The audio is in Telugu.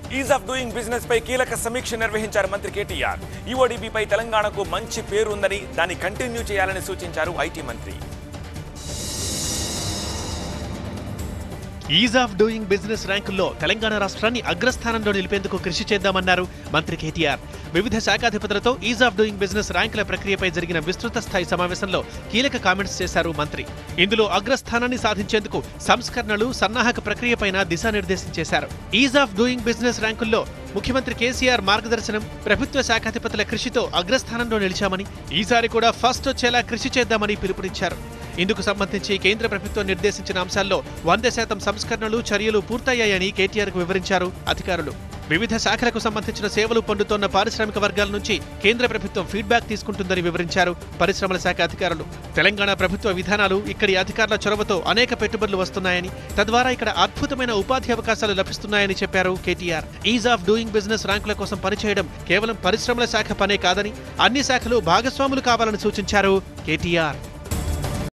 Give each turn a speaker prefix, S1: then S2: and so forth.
S1: ఈజ్ ఆఫ్ డూయింగ్ బిజినెస్ పై కీలక సమీక్ష నిర్వహించారు మంత్రి కేటీఆర్ ఈఓడిబిపై తెలంగాణకు మంచి పేరు ఉందని దాన్ని కంటిన్యూ చేయాలని సూచించారు ఐటీ మంత్రి
S2: ఈజ్ ఆఫ్ డూయింగ్ బిజినెస్ ర్యాంకుల్లో తెలంగాణ రాష్ట్రాన్ని అగ్రస్థానంలో నిలిపేందుకు కృషి చేద్దామన్నారు మంత్రి కేటీఆర్ వివిధ శాఖాధిపతులతో ఈజ్ ఆఫ్ డూయింగ్ బిజినెస్ ర్యాంకుల ప్రక్రియపై జరిగిన విస్తృత స్థాయి సమావేశంలో కీలక కామెంట్స్ చేశారు మంత్రి ఇందులో అగ్రస్థానాన్ని సాధించేందుకు సంస్కరణలు సన్నాహక ప్రక్రియపైన దిశానిర్దేశం చేశారు ఈజ్ ఆఫ్ డూయింగ్ బిజినెస్ ర్యాంకుల్లో ముఖ్యమంత్రి కేసీఆర్ మార్గదర్శనం ప్రభుత్వ శాఖాధిపతుల కృషితో అగ్రస్థానంలో నిలిచామని ఈసారి కూడా ఫస్ట్ వచ్చేలా కృషి చేద్దామని పిలుపునిచ్చారు ఇందుకు సంబంధించి కేంద్ర ప్రభుత్వం నిర్దేశించిన అంశాల్లో వంద శాతం సంస్కరణలు చర్యలు పూర్తయ్యాయని కేటీఆర్కు వివరించారు అధికారులు వివిధ శాఖలకు సంబంధించిన సేవలు పొందుతోన్న పారిశ్రామిక వర్గాల నుంచి కేంద్ర ప్రభుత్వం ఫీడ్బ్యాక్ తీసుకుంటుందని వివరించారు పరిశ్రమల శాఖ అధికారులు తెలంగాణ ప్రభుత్వ విధానాలు ఇక్కడి అధికారుల చొరవతో అనేక పెట్టుబడులు వస్తున్నాయని తద్వారా ఇక్కడ అద్భుతమైన ఉపాధి అవకాశాలు లభిస్తున్నాయని చెప్పారు KTR ease of doing business ర్యాంకుల కోసం పనిచేయడం కేవలం పరిశ్రమల శాఖ పనే కాదని అన్ని శాఖలు భాగస్వాములు కావాలని సూచించారు కేటీఆర్